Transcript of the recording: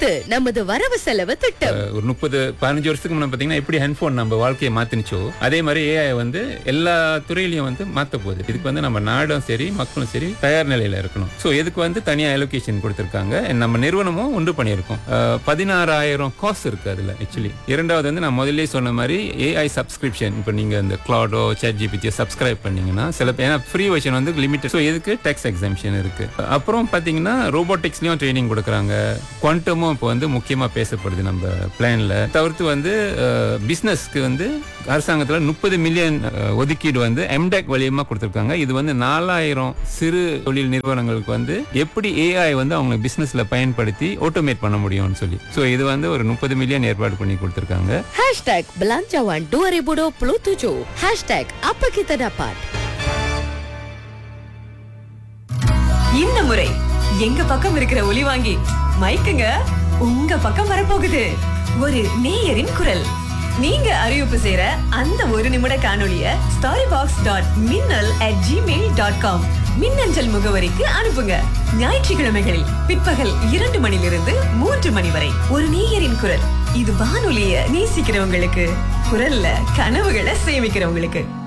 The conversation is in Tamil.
இது நமது வரவு செலவு திட்டம் அஹ் ஒரு முப்பது பதினஞ்சு வருஷத்துக்கு முன்னாடி பார்த்தீங்கன்னா எப்படி ஹெட்ஃபோன் நம்ம வாழ்க்கையை மாத்தினுச்சோ அதே மாதிரி ஏஐ வந்து எல்லா துறையிலையும் வந்து மாத்த போகுது இதுக்கு வந்து நம்ம நாடும் சரி மக்களும் சரி தயார் நிலையில இருக்கணும் ஸோ இதுக்கு வந்து தனியாக அலோகேஷன் கொடுத்துருக்காங்க நம்ம நிறுவனமும் உண்டு பண்ணியிருக்கோம் அஹ் பதினாறாயிரம் காசு இருக்கு அதுல ஆக்சுவலி இரண்டாவது வந்து நான் முதல்ல சொன்ன மாதிரி ஏஐ சப்ஸ்கிரிப்ஷன் இப்போ நீங்க இந்த கிளாடோ சேட் ஜிபிடியை சப்ஸ்கிரைப் பண்ணீங்கன்னா சில பேர் ஏன்னா ஃப்ரீ வெர்ஷன் வந்து லிமிட்டட் ஸோ இதுக்கு டேக்ஸ் எக்ஸாம்ஷன் இருக்கு அப்புறம் பார்த்தீங்கன்னா ரோபோட்டிக்ஸ்லயும் ட்ரைனிங் கொடுக்குறாங்க குவாண்டமும் இப்போ வந்து முக்கியமா பேசப்படுது நம்ம பிளான்ல தவிர்த்து வந்து பிஸ்னஸ்க்கு வந்து அரசாங்கத்தில் முப்பது மில்லியன் ஒதுக்கீடு வந்து எம்டெக் வழியமா கொடுத்துருக்காங்க இது வந்து நாலாயிரம் சிறு தொழில் நிறுவனங்களுக்கு வந்து எப்படி ஏஐ வந்து அவங்க பிசினஸ்ல பயன்படுத்தி ஆட்டோமேட் பண்ண முடியும்னு சொல்லி ஸோ இது வந்து ஒரு முப்பது மில்லியன் ஏற்பாடு பண்ணி கொடுத்துருக்காங்க hashtag belanjawan 2027 hashtag apa kita dapat இந்த முறை எங்க பக்கம் இருக்கிற ஒலி வாங்கி மைக்குங்க உங்க பக்கம் வரப்போகுது ஒரு நேயரின் குரல் நீங்க அறிவிப்பு செய்யற அந்த ஒரு நிமிட காணொளிய story box dot Minnal at Gmail dot com மின்னஞ்சல் முகவரிக்கு அனுப்புங்க ஞாயிற்றுக்கிழமைகளில் பிற்பகல் இரண்டு மணிலிருந்து மூன்று மணி வரை ஒரு நேயரின் குரல் இது வானொலிய நேசிக்கிறவங்களுக்கு குரல்ல கனவுகளை சேமிக்கிறவங்களுக்கு